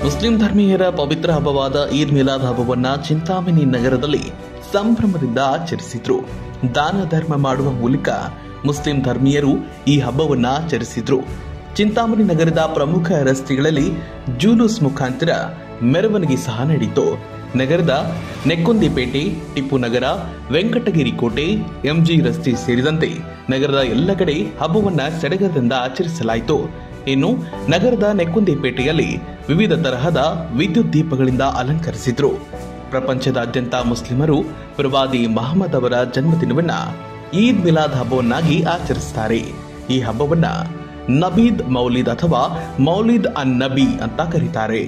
Muslim ಧರ್ಮೀಯರ ಪವಿತ್ರ ಹಬ್ಬವಾದ ಈದ್ ಮಿಲಾದ್ ಹಬ್ಬವನ್ನ ಚಿಂತಾಮಣಿ ನಗರದಲ್ಲಿ ಸಂಭ್ರಮದಿಂದ ಆಚರಿಸಿದ್ರು ದಾನ ಧರ್ಮ ಮಾಡುವ ಮೂಲಕ ಮುಸ್ಲಿಂ ಧರ್ಮೀಯರು ಈ ಹಬ್ಬವನ್ನ ಆಚರಿಸಿದ್ರು ಚಿಂತಾಮಣಿ ನಗರದ ಪ್ರಮುಖ ರಸ್ತೆಗಳಲ್ಲಿ ಜೂಲೂಸ್ ಮುಖಾಂತರ ಮೆರವಣಿಗೆ ಸಹ ನಡೆಯಿತು ನಗರದ ನೆಕ್ಕೊಂದಿಪೇಟೆ ಟಿಪ್ಪು ನಗರ ವೆಂಕಟಗಿರಿ ಕೋಟೆ ಎಂಜಿ ರಸ್ತೆ ಸೇರಿದಂತೆ ನಗರದ ಎಲ್ಲ ಕಡೆ ಹಬ್ಬವನ್ನ ಸಡಗರದಿಂದ ಆಚರಿಸಲಾಯಿತು ಇನ್ನು ನಗರದ ನೆಕ್ಕುಂದಿಪೇಟೆಯಲ್ಲಿ ವಿವಿಧ ತರಹದ ವಿದ್ಯುತ್ ದೀಪಗಳಿಂದ ಅಲಂಕರಿಸಿದ್ರು ಪ್ರಪಂಚದಾದ್ಯಂತ ಮುಸ್ಲಿಮರು ಪ್ರವಾದಿ ಮಹಮ್ಮದ್ ಅವರ ಜನ್ಮದಿನವನ್ನ ಈದ್ ಮಿಲಾದ್ ಹಬ್ಬವನ್ನಾಗಿ ಆಚರಿಸುತ್ತಾರೆ ಈ ಹಬ್ಬವನ್ನ ನಬೀದ್ ಮೌಲಿದ್ ಅಥವಾ ಮೌಲಿದ್ ಅನ್ ನಬಿ ಅಂತ ಕರೀತಾರೆ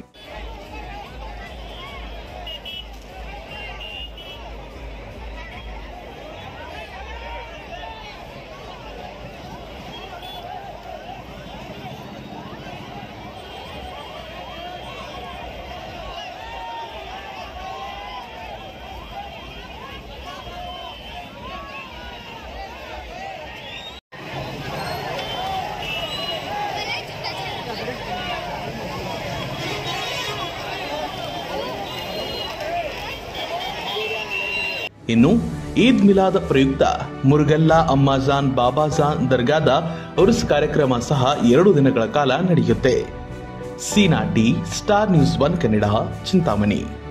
ಇನ್ನು ಈದ್ ಮಿಲಾದ್ ಪ್ರಯುಕ್ತ ಮುರುಗಲ್ಲಾ ಅಮ್ಮಾಜಾನ್ ಬಾಬಾಜಾನ್ ದರ್ಗಾದ ಉರ್ಸ್ ಕಾರ್ಯಕ್ರಮ ಸಹ ಎರಡು ದಿನಗಳ ಕಾಲ ನಡೆಯುತ್ತೆ Seena T star news one Kannada Chintamani